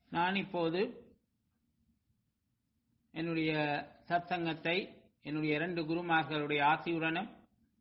நான் இப்போது என்னுடைய சத்சங்கத்தை என்னுடைய இரண்டு குருமார்களுடைய ஆசியுடனும்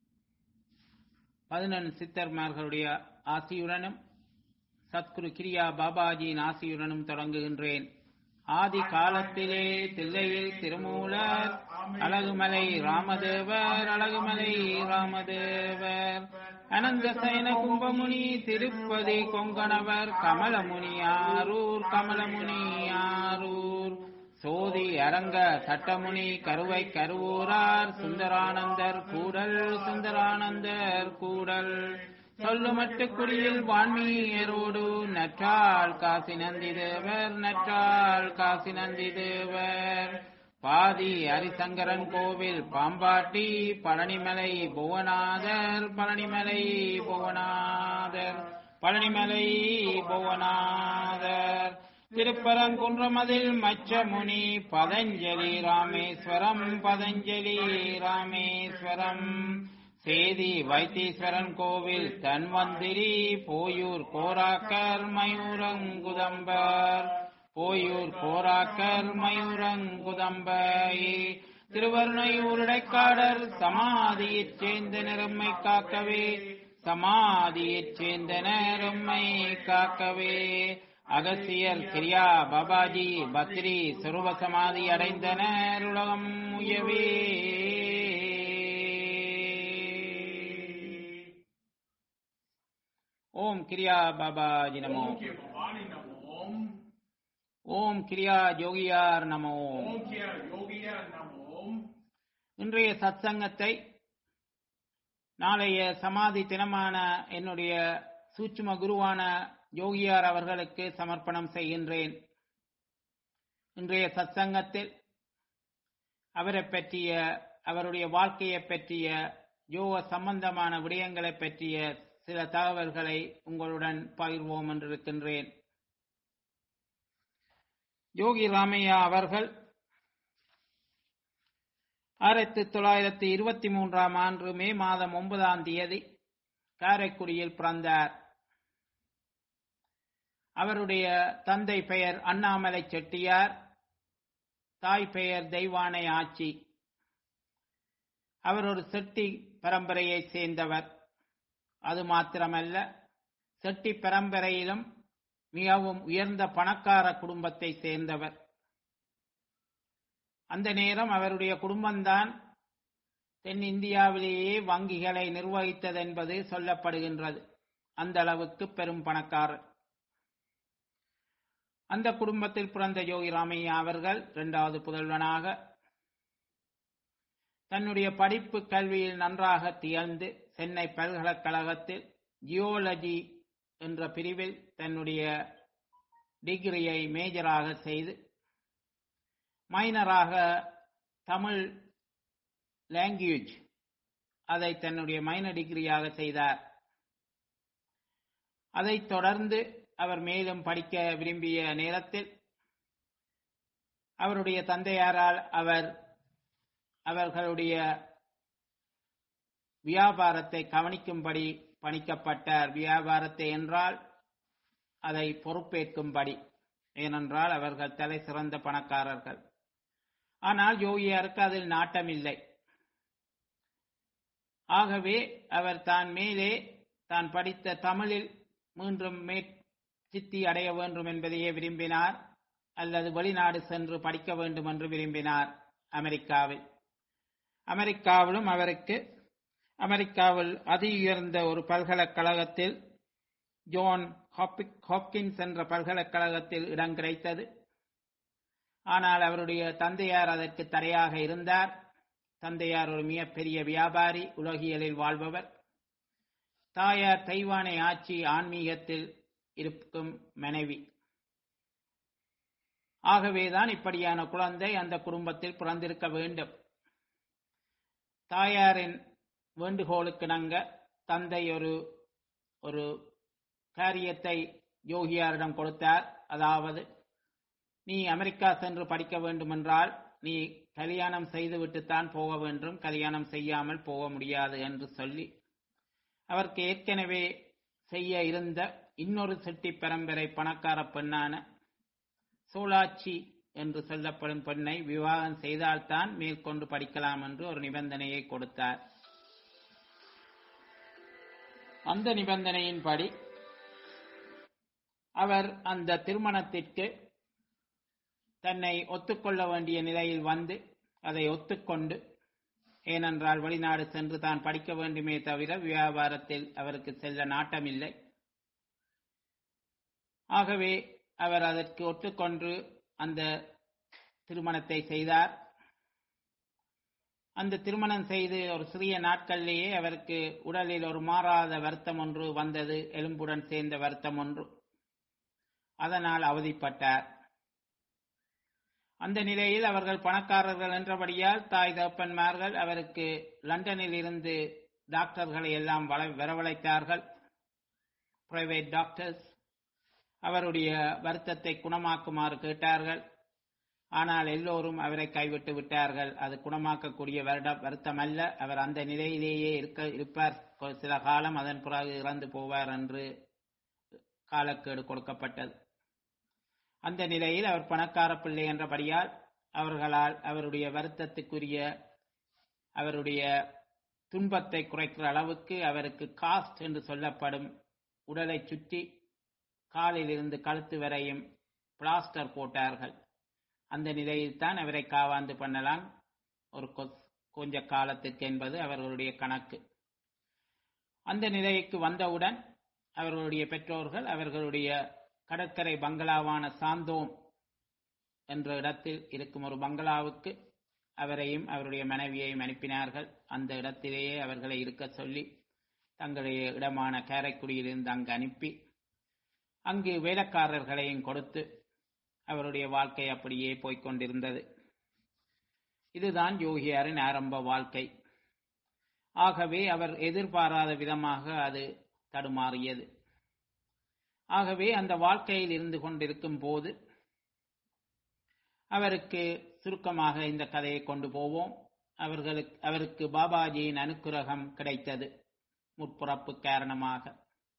பதினெண் சித்தர்மார்களுடைய ஆசியுடனும் சத்குரு கிரியா பாபாஜியின் ஆசியுடனும் தொடங்குகின்றேன் ஆதி காலத்திலே தில்லையில் திருமூலர் அழகுமலை ராமதேவர் அழகுமலை ராமதேவர் அனந்த சயன கும்பமுனி திருப்பதி கொங்கணவர் கமலமுனி ஆரூர் கமலமுனி ஆரூர் சோதி அரங்க சட்டமுனி கருவை கருவூரார் சுந்தரானந்தர் கூடல் சுந்தரானந்தர் கூடல் சொல்லுமட்டு குடியில் வான்மீயரோடு நற்றாள் காசி நந்தி தேவர் நற்றாள் காசி நந்தி தேவர் பாதி ஹரிசங்கரன் கோவில் பாம்பாட்டி பழனிமலை புவனாதர் பழனிமலை புவனாதர் பழனிமலை புவனாதர் திருப்பரங்குன்றமதில் மச்சமுனி பதஞ்சலி ராமேஸ்வரம் பதஞ்சலி ராமேஸ்வரம் சேதி வைத்தீஸ்வரன் கோவில் தன்வந்திரி போயூர் கோராக்கர் மயூரங்குதம்பர் போயூர் கோராக்கர் மயூரங்குதம்பை திருவருணையூர் இடைக்காடர் சமாதியைச் சேர்ந்த நிறம்மை காக்கவே சமாதியைச் சேர்ந்த நிறம்மை காக்கவே அகசியர் கிரியா பாபாஜி பத்ரி சுருவ சமாதி அடைந்தனர் உலகம் உயவே ஓம் கிரியா பாபாஜி நமோ ஓம் கே பவானி நமோ ஓம் ஓம் கிரியா யோகியார் நமோ ஓம் கே யோகியா நமோ ஓம் இன்றைய சத்சங்கத்தை நாளைய சமாதி தினமான என்னுடைய சூட்சும குருவான யோகியார் அவர்களுக்கு சமர்ப்பணம் செய்கின்றேன் இன்றைய சத்சங்கத்தில் அவரை பற்றிய அவருடைய வாழ்க்கையை பற்றிய யோக சம்பந்தமான விடயங்களை பற்றிய சில தகவல்களை உங்களுடன் பகிர்வோம் என்றிருக்கின்றேன் யோகி ராமையா அவர்கள் ஆயிரத்தி தொள்ளாயிரத்தி இருபத்தி மூன்றாம் ஆண்டு மே மாதம் ஒன்பதாம் தேதி காரைக்குடியில் பிறந்தார் அவருடைய தந்தை பெயர் அண்ணாமலை செட்டியார் தாய் பெயர் தெய்வானை ஆச்சி அவர் ஒரு செட்டி பரம்பரையைச் சேர்ந்தவர் அது மாத்திரமல்ல செட்டி பரம்பரையிலும் மிகவும் உயர்ந்த பணக்கார குடும்பத்தை சேர்ந்தவர் அந்த நேரம் அவருடைய குடும்பம்தான் தென்னிந்தியாவிலேயே வங்கிகளை நிர்வகித்தது என்பது சொல்லப்படுகின்றது அந்த அளவுக்கு பெரும் பணக்காரர் அந்த குடும்பத்தில் பிறந்த யோகி ராமையா அவர்கள் இரண்டாவது புதல்வனாக தன்னுடைய படிப்பு கல்வியில் நன்றாக திகழ்ந்து சென்னை பல்கலைக்கழகத்தில் ஜியோலஜி என்ற பிரிவில் தன்னுடைய டிகிரியை மேஜராக செய்து மைனராக தமிழ் லாங்குவேஜ் அதை தன்னுடைய மைனர் டிகிரியாக செய்தார் அதைத் தொடர்ந்து அவர் மேலும் படிக்க விரும்பிய நேரத்தில் அவருடைய தந்தையாரால் அவர் அவர்களுடைய வியாபாரத்தை கவனிக்கும்படி பணிக்கப்பட்டார் வியாபாரத்தை என்றால் அதை பொறுப்பேற்கும்படி ஏனென்றால் அவர்கள் தலை சிறந்த பணக்காரர்கள் ஆனால் யோகியாருக்கு அதில் நாட்டமில்லை ஆகவே அவர் தான் மேலே தான் படித்த தமிழில் மீண்டும் மே சித்தி அடைய வேண்டும் என்பதையே விரும்பினார் அல்லது வெளிநாடு சென்று படிக்க வேண்டும் என்று விரும்பினார் அமெரிக்காவில் அமெரிக்காவிலும் அவருக்கு அமெரிக்காவில் அதி உயர்ந்த ஒரு பல்கலைக்கழகத்தில் ஜோன் ஹாப்கின்ஸ் என்ற பல்கலைக்கழகத்தில் இடம் கிடைத்தது ஆனால் அவருடைய தந்தையார் அதற்கு தடையாக இருந்தார் தந்தையார் ஒரு மிகப்பெரிய வியாபாரி உலகியலில் வாழ்பவர் தாயார் தைவானை ஆட்சி ஆன்மீகத்தில் இருக்கும் மனைவி ஆகவேதான் இப்படியான குழந்தை அந்த குடும்பத்தில் பிறந்திருக்க வேண்டும் தாயாரின் வேண்டுகோளுக்கு நங்க தந்தை ஒரு ஒரு காரியத்தை யோகியாரிடம் கொடுத்தார் அதாவது நீ அமெரிக்கா சென்று படிக்க வேண்டுமென்றால் நீ கல்யாணம் செய்துவிட்டுத்தான் போக வேண்டும் கல்யாணம் செய்யாமல் போக முடியாது என்று சொல்லி அவருக்கு ஏற்கனவே செய்ய இருந்த இன்னொரு செட்டி பரம்பரை பணக்கார பெண்ணான சோலாட்சி என்று சொல்லப்படும் பெண்ணை விவாகம் செய்தால்தான் மேற்கொண்டு படிக்கலாம் என்று ஒரு நிபந்தனையை கொடுத்தார் அந்த நிபந்தனையின்படி அவர் அந்த திருமணத்திற்கு தன்னை ஒத்துக்கொள்ள வேண்டிய நிலையில் வந்து அதை ஒத்துக்கொண்டு ஏனென்றால் வெளிநாடு சென்று தான் படிக்க வேண்டுமே தவிர வியாபாரத்தில் அவருக்கு செல்ல நாட்டமில்லை ஆகவே அவர் அதற்கு ஒத்துக்கொண்டு அந்த திருமணத்தை செய்தார் அந்த திருமணம் செய்து ஒரு சிறிய நாட்களிலேயே அவருக்கு உடலில் ஒரு மாறாத வருத்தம் ஒன்று வந்தது எலும்புடன் சேர்ந்த வருத்தம் ஒன்று அதனால் அவதிப்பட்டார் அந்த நிலையில் அவர்கள் பணக்காரர்கள் என்றபடியால் தாய் தகப்பன்மார்கள் அவருக்கு லண்டனில் இருந்து டாக்டர்களை எல்லாம் வள- வரவழைத்தார்கள் பிரைவேட் டாக்டர்ஸ் அவருடைய வருத்தத்தை குணமாக்குமாறு கேட்டார்கள் ஆனால் எல்லோரும் அவரை கைவிட்டு விட்டார்கள் அது குணமாக்கக்கூடிய வருட வருத்தம் அல்ல அவர் அந்த நிலையிலேயே இருக்க இருப்பார் கொ- சில காலம் அதன் பிறகு இறந்து போவார் என்று காலக்கேடு கொடுக்கப்பட்டது அந்த நிலையில் அவர் பணக்கார பிள்ளை என்றபடியால் அவர்களால் அவருடைய வருத்தத்துக்குரிய அவருடைய துன்பத்தை குறைக்கிற அளவுக்கு அவருக்கு காஸ்ட் என்று சொல்லப்படும் உடலை சுற்றி காலில் இருந்து கழுத்து வரையும் பிளாஸ்டர் போட்டார்கள் அந்த நிலையில் தான் அவரை காவாந்து பண்ணலாம் ஒரு கொ- கொஞ்ச காலத்துக்கு என்பது அவர்களுடைய கணக்கு அந்த நிலைக்கு வந்தவுடன் அவர்களுடைய பெற்றோர்கள் அவர்களுடைய கடற்கரை பங்களாவான சாந்தோம் என்ற இடத்தில் இருக்கும் ஒரு பங்களாவுக்கு அவரையும் அவருடைய மனைவியையும் அனுப்பினார்கள் அந்த இடத்திலேயே அவர்களை இருக்க சொல்லி தங்களுடைய இடமான காரைக்குடியிலிருந்து அங்கு அனுப்பி அங்கு வேலைக்காரர்களையும் கொடுத்து அவருடைய வாழ்க்கை அப்படியே போய்க் கொண்டிருந்தது இதுதான் யோகியாரின் ஆரம்ப வாழ்க்கை ஆகவே அவர் எதிர்பாராத விதமாக அது தடுமாறியது ஆகவே அந்த வாழ்க்கையில் இருந்து கொண்டிருக்கும் போது அவருக்கு சுருக்கமாக இந்த கதையை கொண்டு போவோம் அவர்களுக்கு அவருக்கு பாபாஜியின் அனுக்கிரகம் கிடைத்தது முற்புறப்பு காரணமாக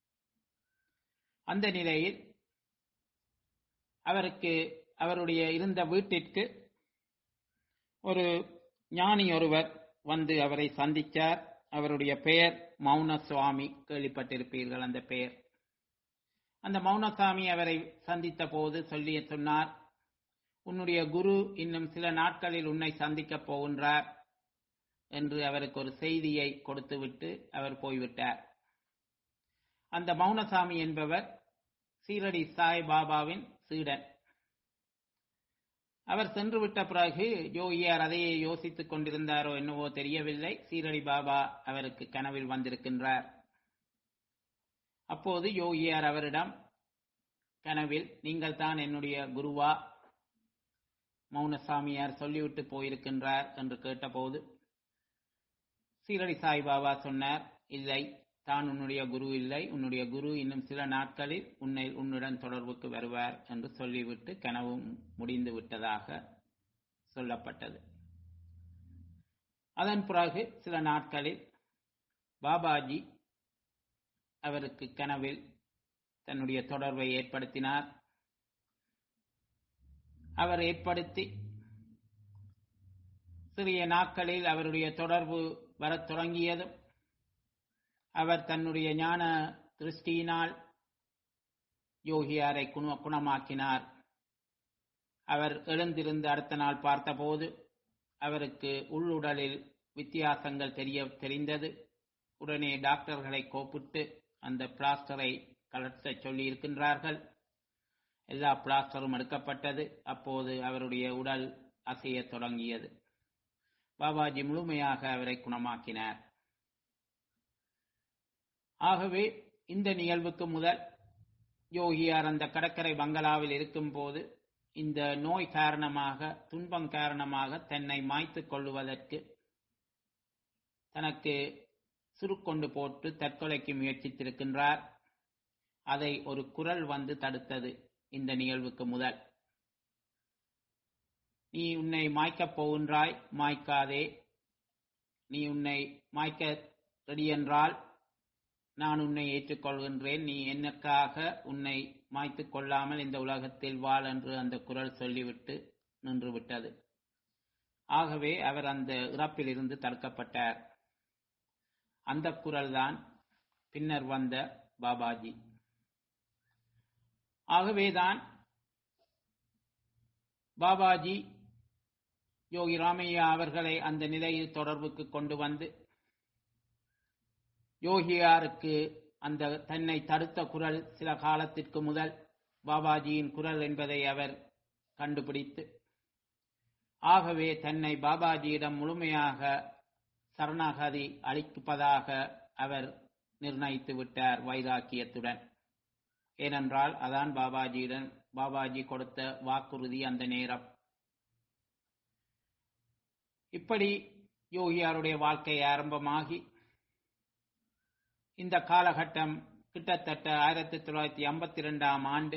அந்த நிலையில் அவருக்கு அவருடைய இருந்த வீட்டிற்கு ஒரு ஞானி ஒருவர் வந்து அவரை சந்தித்தார் அவருடைய பெயர் மௌன சுவாமி கேள்விப்பட்டிருப்பீர்கள் அந்த பெயர் அந்த மௌனசாமி அவரை சந்தித்த போது சொல்லி சொன்னார் உன்னுடைய குரு இன்னும் சில நாட்களில் உன்னை சந்திக்கப் போகின்றார் என்று அவருக்கு ஒரு செய்தியை கொடுத்துவிட்டு அவர் போய்விட்டார் அந்த மௌனசாமி என்பவர் சீரடி சாய் பாபாவின் சீடன் அவர் சென்று விட்ட பிறகு யோகியார் அதையே யோசித்துக் கொண்டிருந்தாரோ என்னவோ தெரியவில்லை சீரடி பாபா அவருக்கு கனவில் வந்திருக்கின்றார் அப்போது யோகியார் அவரிடம் கனவில் நீங்கள் தான் என்னுடைய குருவா மௌனசாமியார் சொல்லிவிட்டு போயிருக்கின்றார் என்று கேட்டபோது சீரடி சாய்பாபா சொன்னார் இல்லை தான் உன்னுடைய குரு இல்லை உன்னுடைய குரு இன்னும் சில நாட்களில் உன்னை உன்னுடன் தொடர்புக்கு வருவார் என்று சொல்லிவிட்டு கனவு முடிந்து விட்டதாக சொல்லப்பட்டது அதன் பிறகு சில நாட்களில் பாபாஜி அவருக்கு கனவில் தன்னுடைய தொடர்பை ஏற்படுத்தினார் அவர் ஏற்படுத்தி சிறிய நாட்களில் அவருடைய தொடர்பு வரத் தொடங்கியதும் அவர் தன்னுடைய ஞான திருஷ்டியினால் யோகியாரை குண குணமாக்கினார் அவர் எழுந்திருந்து அடுத்த நாள் பார்த்தபோது அவருக்கு உள்ளுடலில் வித்தியாசங்கள் தெரிய தெரிந்தது உடனே டாக்டர்களை கூப்பிட்டு அந்த பிளாஸ்டரை கலட்ட சொல்லி இருக்கின்றார்கள் எல்லா பிளாஸ்டரும் எடுக்கப்பட்டது அப்போது அவருடைய உடல் அசையத் தொடங்கியது பாபாஜி முழுமையாக அவரை குணமாக்கினார் ஆகவே இந்த நிகழ்வுக்கு முதல் யோகியார் அந்த கடற்கரை பங்களாவில் இருக்கும்போது இந்த நோய் காரணமாக துன்பம் காரணமாக தன்னை மாய்த்துக் கொள்ளுவதற்கு தனக்கு சுருக்கொண்டு போட்டு தற்கொலைக்கு முயற்சித்திருக்கின்றார் அதை ஒரு குரல் வந்து தடுத்தது இந்த நிகழ்வுக்கு முதல் நீ உன்னை மாய்க்கப் போகின்றாய் மாய்க்காதே நீ உன்னை மாய்க்க ரெடி என்றால் நான் உன்னை ஏற்றுக்கொள்கின்றேன் நீ எனக்காக உன்னை மாய்த்து கொள்ளாமல் இந்த உலகத்தில் வாழ் என்று அந்த குரல் சொல்லிவிட்டு நின்று விட்டது ஆகவே அவர் அந்த இறப்பிலிருந்து தடுக்கப்பட்டார் அந்த குரல்தான் பின்னர் வந்த பாபாஜி ஆகவேதான் பாபாஜி யோகி ராமையா அவர்களை அந்த நிலையில் தொடர்புக்கு கொண்டு வந்து யோகியாருக்கு அந்த தன்னை தடுத்த குரல் சில காலத்திற்கு முதல் பாபாஜியின் குரல் என்பதை அவர் கண்டுபிடித்து ஆகவே தன்னை பாபாஜியிடம் முழுமையாக சரணாகதி அளிப்பதாக அவர் நிர்ணயித்து விட்டார் வைராக்கியத்துடன் ஏனென்றால் அதான் பாபாஜியுடன் பாபாஜி கொடுத்த வாக்குறுதி அந்த நேரம் இப்படி யோகியாருடைய வாழ்க்கை ஆரம்பமாகி இந்த காலகட்டம் கிட்டத்தட்ட ஆயிரத்தி தொள்ளாயிரத்தி ஐம்பத்தி ரெண்டாம் ஆண்டு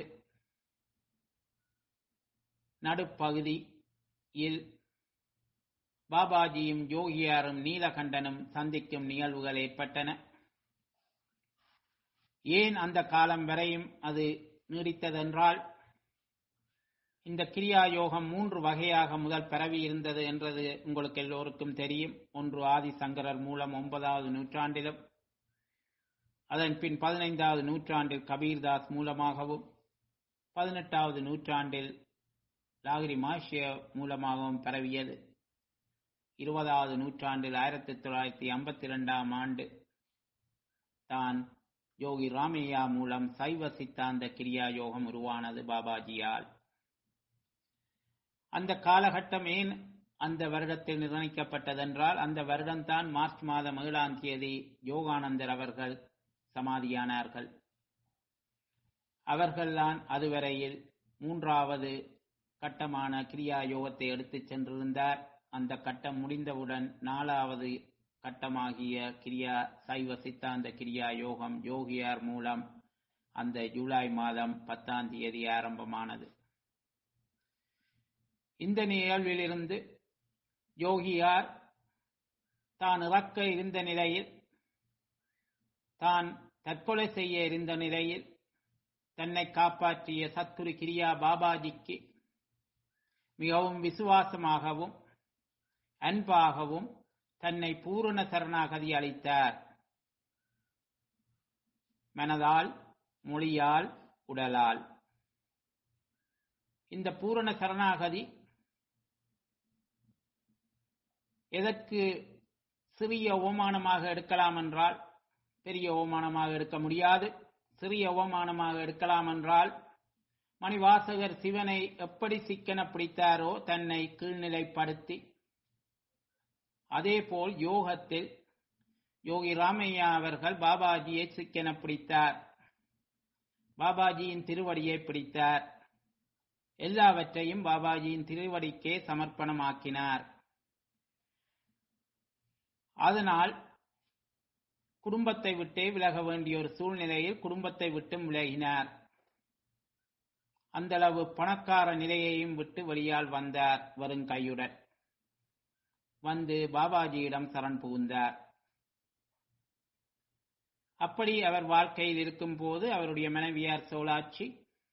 நடுப்பகுதியில் பாபாஜியும் யோகியாரும் நீலகண்டனும் சந்திக்கும் நிகழ்வுகள் ஏற்பட்டன ஏன் அந்த காலம் வரையும் அது நீடித்ததென்றால் இந்த கிரியா யோகம் மூன்று வகையாக முதல் பரவி இருந்தது என்றது உங்களுக்கு எல்லோருக்கும் தெரியும் ஒன்று ஆதி சங்கரர் மூலம் ஒன்பதாவது நூற்றாண்டிலும் அதன் பின் பதினைந்தாவது நூற்றாண்டில் கபீர்தாஸ் மூலமாகவும் பதினெட்டாவது நூற்றாண்டில் லாகிரி மாஷிய மூலமாகவும் பரவியது இருபதாவது நூற்றாண்டில் ஆயிரத்தி தொள்ளாயிரத்தி ஐம்பத்தி இரண்டாம் ஆண்டு தான் யோகி ராமையா மூலம் சைவ சித்தாந்த கிரியா யோகம் உருவானது பாபாஜியால் அந்த காலகட்டம் ஏன் அந்த வருடத்தில் நிர்ணயிக்கப்பட்டதென்றால் அந்த வருடம்தான் மார்ச் மாதம் ஏழாம் தேதி யோகானந்தர் அவர்கள் சமாதியானார்கள் அவர்கள்தான் அதுவரையில் மூன்றாவது கட்டமான கிரியா யோகத்தை எடுத்துச் சென்றிருந்தார் அந்த கட்டம் முடிந்தவுடன் நாலாவது கட்டமாகிய கிரியா சைவ சித்தாந்த கிரியா யோகம் யோகியார் மூலம் அந்த ஜூலை மாதம் பத்தாம் தேதி ஆரம்பமானது இந்த நிகழ்விலிருந்து யோகியார் தான் இறக்க இருந்த நிலையில் தான் தற்கொலை செய்ய இருந்த நிலையில் தன்னை காப்பாற்றிய சத்குரு கிரியா பாபாஜிக்கு மிகவும் விசுவாசமாகவும் அன்பாகவும் தன்னை பூரண சரணாகதி அளித்தார் மனதால் மொழியால் உடலால் இந்த பூரண சரணாகதி எதற்கு சிறிய அவமானமாக எடுக்கலாம் என்றால் பெரிய அவமானமாக எடுக்க முடியாது சிறிய அவமானமாக எடுக்கலாம் என்றால் மணிவாசகர் சிவனை எப்படி சிக்கன பிடித்தாரோ தன்னை கீழ்நிலைப்படுத்தி அதேபோல் யோகத்தில் யோகி ராமையா அவர்கள் பாபாஜியை சிக்கன பிடித்தார் பாபாஜியின் திருவடியை பிடித்தார் எல்லாவற்றையும் பாபாஜியின் திருவடிக்கே சமர்ப்பணமாக்கினார் அதனால் குடும்பத்தை விட்டே விலக வேண்டிய ஒரு சூழ்நிலையில் குடும்பத்தை விட்டும் விலகினார் அந்த அளவு பணக்கார நிலையையும் விட்டு வெளியால் வந்தார் வரும் கையுடன் வந்து பாபாஜியிடம் சரண் புகுந்தார் அப்படி அவர் வாழ்க்கையில் இருக்கும் போது அவருடைய மனைவியார் சோலாட்சி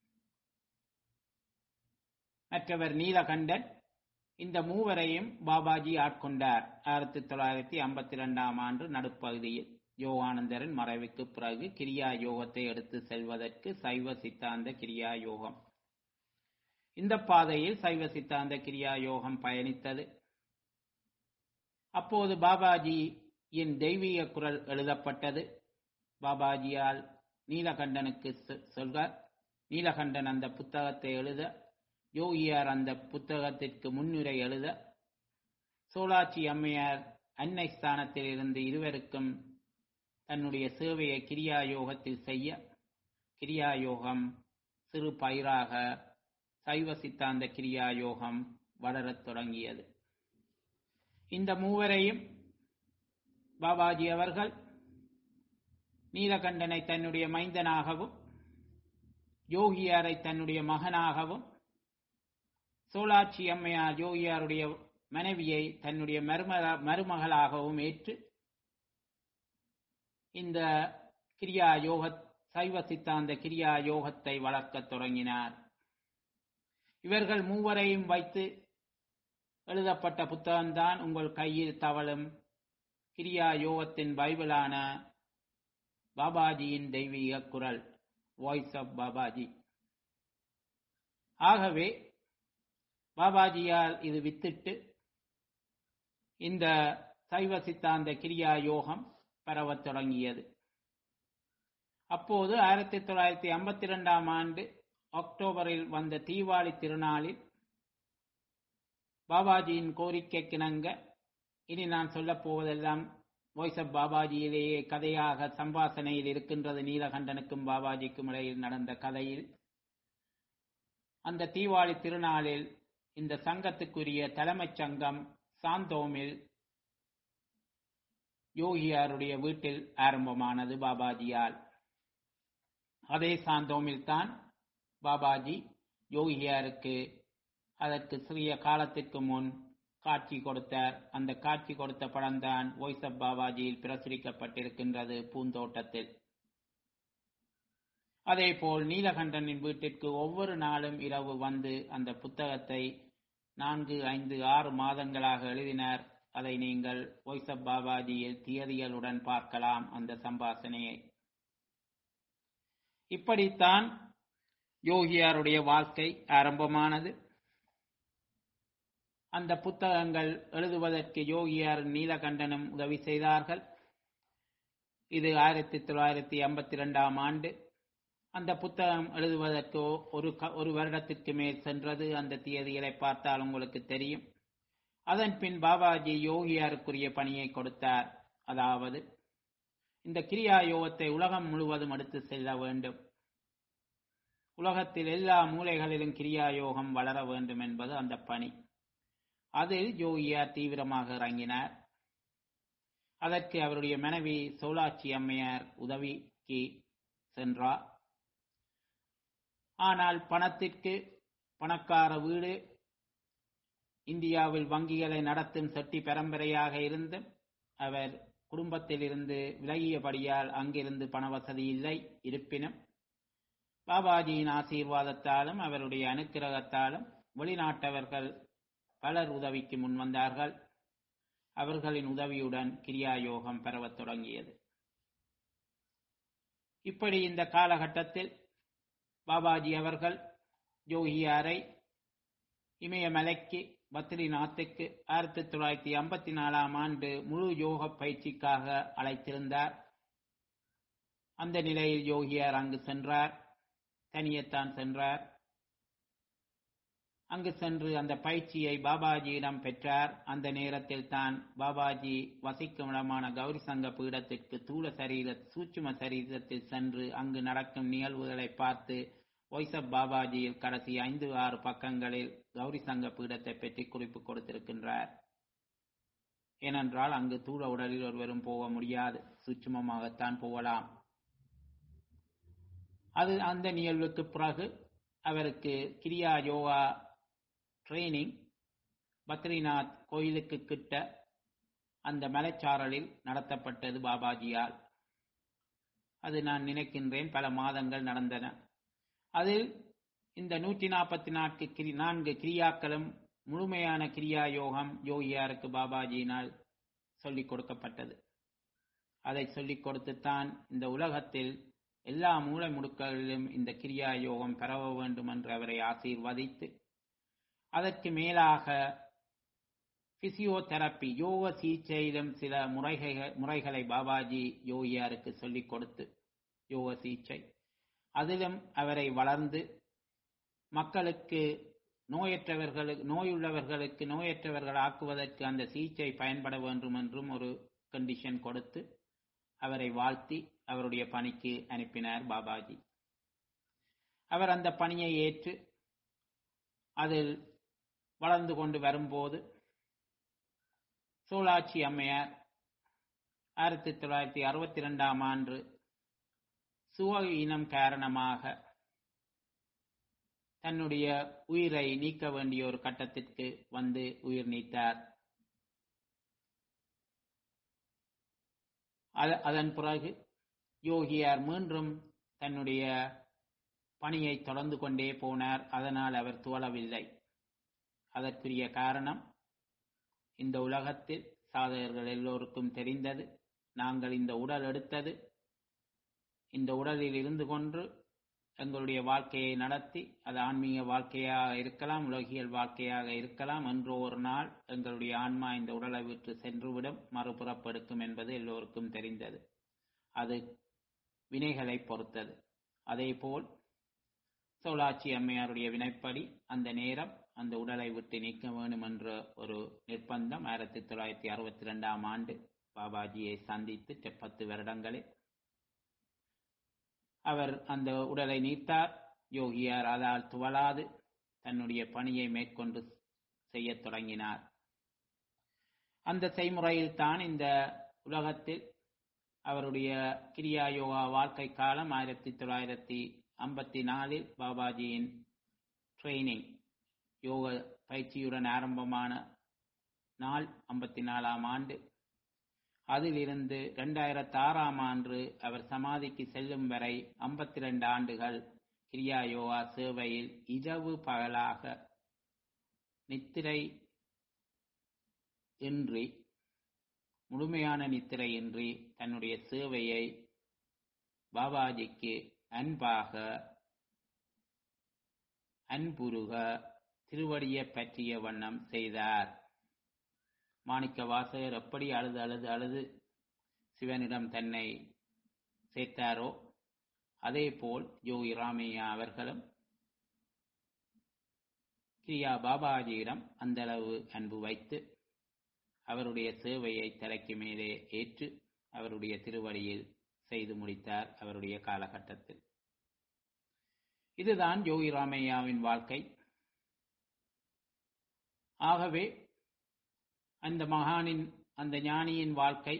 மற்றவர் நீலகண்டன் இந்த மூவரையும் பாபாஜி ஆட்கொண்டார் ஆயிரத்தி தொள்ளாயிரத்தி ஐம்பத்தி இரண்டாம் ஆண்டு நடுப்பகுதியில் யோகானந்தரின் மறைவுக்கு பிறகு கிரியா யோகத்தை எடுத்து செல்வதற்கு சைவ சித்தாந்த கிரியா யோகம் இந்த பாதையில் சைவ சித்தாந்த கிரியா யோகம் பயணித்தது அப்போது பாபாஜியின் தெய்வீக குரல் எழுதப்பட்டது பாபாஜியால் நீலகண்டனுக்கு சொல்க நீலகண்டன் அந்த புத்தகத்தை எழுத யோகியார் அந்த புத்தகத்திற்கு முன்னுரை எழுத சோலாட்சி அம்மையார் அன்னை ஸ்தானத்தில் இருந்து இருவருக்கும் தன்னுடைய சேவையை கிரியா யோகத்தில் செய்ய கிரியா யோகம் சிறு பயிராக சைவ சித்தாந்த கிரியா யோகம் வளரத் தொடங்கியது இந்த மூவரையும் பாபாஜி அவர்கள் நீலகண்டனை தன்னுடைய மைந்தனாகவும் யோகியாரை தன்னுடைய மகனாகவும் சோலாட்சி அம்மையார் யோகியாருடைய மனைவியை தன்னுடைய மருமக மருமகளாகவும் ஏற்று இந்த கிரியா யோக சைவ சித்தாந்த கிரியா யோகத்தை வளர்க்கத் தொடங்கினார் இவர்கள் மூவரையும் வைத்து எழுதப்பட்ட புத்தகம்தான் உங்கள் கையில் தவழும் கிரியா யோகத்தின் பைபிளான பாபாஜியின் தெய்வீக குரல் வாய்ஸ் ஆஃப் பாபாஜி ஆகவே பாபாஜியால் இது வித்திட்டு இந்த சைவ சித்தாந்த கிரியா யோகம் பரவத் தொடங்கியது அப்போது ஆயிரத்தி தொள்ளாயிரத்தி ஐம்பத்தி ரெண்டாம் ஆண்டு அக்டோபரில் வந்த தீபாவளி திருநாளில் பாபாஜியின் கோரிக்கைக்கிணங்க இனி நான் சொல்லப் போவதெல்லாம் வாய்ஸ் ஆஃப் பாபாஜியிலேயே கதையாக சம்பாசனையில் இருக்கின்றது நீலகண்டனுக்கும் பாபாஜிக்கும் இடையில் நடந்த கதையில் அந்த தீபாவளி திருநாளில் இந்த சங்கத்துக்குரிய தலைமைச் சங்கம் சாந்தோமில் யோகியாருடைய வீட்டில் ஆரம்பமானது பாபாஜியால் அதே சாந்தோமில் தான் பாபாஜி யோகியாருக்கு அதற்கு சிறிய காலத்திற்கு முன் காட்சி கொடுத்தார் அந்த காட்சி கொடுத்த படம்தான் வாய்ஸ் ஆஃப் பாபாஜியில் பிரசுரிக்கப்பட்டிருக்கின்றது பூந்தோட்டத்தில் அதேபோல் நீலகண்டனின் வீட்டிற்கு ஒவ்வொரு நாளும் இரவு வந்து அந்த புத்தகத்தை நான்கு ஐந்து ஆறு மாதங்களாக எழுதினார் அதை நீங்கள் வாய்ஸ் ஆஃப் பாபாஜியில் தியதிகளுடன் பார்க்கலாம் அந்த சம்பாசனையை இப்படித்தான் யோகியாருடைய வாழ்க்கை ஆரம்பமானது அந்த புத்தகங்கள் எழுதுவதற்கு யோகியார் நீலகண்டனும் உதவி செய்தார்கள் இது ஆயிரத்தி தொள்ளாயிரத்தி ஐம்பத்தி ரெண்டாம் ஆண்டு அந்த புத்தகம் எழுதுவதற்கு ஒரு ஒரு வருடத்திற்கு மேல் சென்றது அந்த தேதிகளை பார்த்தால் உங்களுக்கு தெரியும் அதன் பின் பாபாஜி யோகியாருக்குரிய பணியை கொடுத்தார் அதாவது இந்த கிரியா யோகத்தை உலகம் முழுவதும் எடுத்து செல்ல வேண்டும் உலகத்தில் எல்லா மூலைகளிலும் கிரியா யோகம் வளர வேண்டும் என்பது அந்த பணி அதில் யோகியார் தீவிரமாக இறங்கினார் அதற்கு அவருடைய மனைவி சோலாட்சி அம்மையார் உதவிக்கு சென்றார் ஆனால் பணத்திற்கு பணக்கார வீடு இந்தியாவில் வங்கிகளை நடத்தும் செட்டி பரம்பரையாக இருந்தும் அவர் குடும்பத்தில் இருந்து விலகியபடியால் அங்கிருந்து பண வசதி இல்லை இருப்பினும் பாபாஜியின் ஆசீர்வாதத்தாலும் அவருடைய அனுக்கிரகத்தாலும் வெளிநாட்டவர்கள் பலர் உதவிக்கு முன்வந்தார்கள் அவர்களின் உதவியுடன் கிரியா யோகம் பரவத் தொடங்கியது இப்படி இந்த காலகட்டத்தில் பாபாஜி அவர்கள் யோகியாரை இமயமலைக்கு பத்ரிநாத்துக்கு ஆயிரத்தி தொள்ளாயிரத்தி ஐம்பத்தி நாலாம் ஆண்டு முழு யோக பயிற்சிக்காக அழைத்திருந்தார் அந்த நிலையில் யோகியார் அங்கு சென்றார் தனியத்தான் சென்றார் அங்கு சென்று அந்த பயிற்சியை பாபாஜியிடம் பெற்றார் அந்த நேரத்தில் தான் பாபாஜி வசிக்கும் இடமான கௌரி சங்க பீடத்திற்கு தூள சரீர சூட்சும சரீரத்தில் சென்று அங்கு நடக்கும் நிகழ்வுகளை பார்த்து ஒய்சப் பாபாஜியில் கடைசி ஐந்து ஆறு பக்கங்களில் கௌரி சங்க பீடத்தை பற்றி குறிப்பு கொடுத்திருக்கின்றார் ஏனென்றால் அங்கு தூள உடலில் ஒருவரும் போக முடியாது சூட்சுமமாகத்தான் போகலாம் அது அந்த நிகழ்வுக்கு பிறகு அவருக்கு கிரியா யோகா ட்ரைனிங் பத்ரிநாத் கோயிலுக்கு கிட்ட அந்த மலைச்சாரலில் நடத்தப்பட்டது பாபாஜியால் அது நான் நினைக்கின்றேன் பல மாதங்கள் நடந்தன அதில் இந்த நூற்றி நாற்பத்தி நான்கு கிரி நான்கு கிரியாக்களும் முழுமையான கிரியா யோகம் யோகியாருக்கு பாபாஜியினால் சொல்லிக் கொடுக்கப்பட்டது அதை சொல்லிக் கொடுத்துத்தான் இந்த உலகத்தில் எல்லா மூளை முடுக்களிலும் இந்த கிரியா யோகம் பரவ வேண்டும் என்று அவரை ஆசீர்வதித்து அதற்கு மேலாக பிசியோதெரப்பி யோக சிகிச்சையிலும் சில முறைகள் முறைகளை பாபாஜி யோகியாருக்கு சொல்லிக் கொடுத்து யோக சிகிச்சை அதிலும் அவரை வளர்ந்து மக்களுக்கு நோயற்றவர்களுக்கு நோயுள்ளவர்களுக்கு நோயற்றவர்கள் ஆக்குவதற்கு அந்த சிகிச்சை பயன்பட வேண்டும் என்றும் ஒரு கண்டிஷன் கொடுத்து அவரை வாழ்த்தி அவருடைய பணிக்கு அனுப்பினார் பாபாஜி அவர் அந்த பணியை ஏற்று அதில் வளர்ந்து கொண்டு வரும்போது சோலாட்சி அம்மையார் ஆயிரத்தி தொள்ளாயிரத்தி அறுபத்தி ரெண்டாம் ஆண்டு சுவ இனம் காரணமாக தன்னுடைய உயிரை நீக்க வேண்டிய ஒரு கட்டத்திற்கு வந்து உயிர் நீத்தார் அதன் பிறகு யோகியார் மீண்டும் தன்னுடைய பணியை தொடர்ந்து கொண்டே போனார் அதனால் அவர் துவளவில்லை அதற்குரிய காரணம் இந்த உலகத்தில் சாதகர்கள் எல்லோருக்கும் தெரிந்தது நாங்கள் இந்த உடல் எடுத்தது இந்த உடலில் இருந்து கொண்டு எங்களுடைய வாழ்க்கையை நடத்தி அது ஆன்மீக வாழ்க்கையாக இருக்கலாம் உலகியல் வாழ்க்கையாக இருக்கலாம் என்று ஒரு நாள் எங்களுடைய ஆன்மா இந்த உடலை விட்டு சென்றுவிடும் மறுபுறப்படுக்கும் என்பது எல்லோருக்கும் தெரிந்தது அது வினைகளை பொறுத்தது அதேபோல் சோலாட்சி அம்மையாருடைய வினைப்படி அந்த நேரம் அந்த உடலை விட்டு நீக்க வேண்டும் என்ற ஒரு நிர்பந்தம் ஆயிரத்தி தொள்ளாயிரத்தி அறுபத்தி ரெண்டாம் ஆண்டு பாபாஜியை சந்தித்து பத்து வருடங்களில் அவர் அந்த உடலை நீத்தார் யோகியார் அதால் துவளாது தன்னுடைய பணியை மேற்கொண்டு செய்யத் தொடங்கினார் அந்த செய்முறையில் தான் இந்த உலகத்தில் அவருடைய கிரியா யோகா வாழ்க்கை காலம் ஆயிரத்தி தொள்ளாயிரத்தி ஐம்பத்தி நாலில் பாபாஜியின் ட்ரைனிங் யோக பயிற்சியுடன் ஆரம்பமான நாள் ஐம்பத்தி நாலாம் ஆண்டு அதிலிருந்து இரண்டாயிரத்தி ஆறாம் ஆண்டு அவர் சமாதிக்கு செல்லும் வரை ஐம்பத்தி ரெண்டு ஆண்டுகள் கிரியா யோகா சேவையில் இரவு பகலாக நித்திரை இன்றி முழுமையான நித்திரையின்றி தன்னுடைய சேவையை பாபாஜிக்கு அன்பாக அன்புருக திருவடியை பற்றிய வண்ணம் செய்தார் மாணிக்க வாசகர் எப்படி அழுது அழுது அழுது சிவனிடம் தன்னை சேர்த்தாரோ அதே போல் யோகி ராமையா அவர்களும் கிரியா பாபாஜியிடம் அந்த அளவு அன்பு வைத்து அவருடைய சேவையை தலைக்கு மேலே ஏற்று அவருடைய திருவடியில் செய்து முடித்தார் அவருடைய காலகட்டத்தில் இதுதான் யோகி ராமையாவின் வாழ்க்கை ஆகவே அந்த மகானின் அந்த ஞானியின் வாழ்க்கை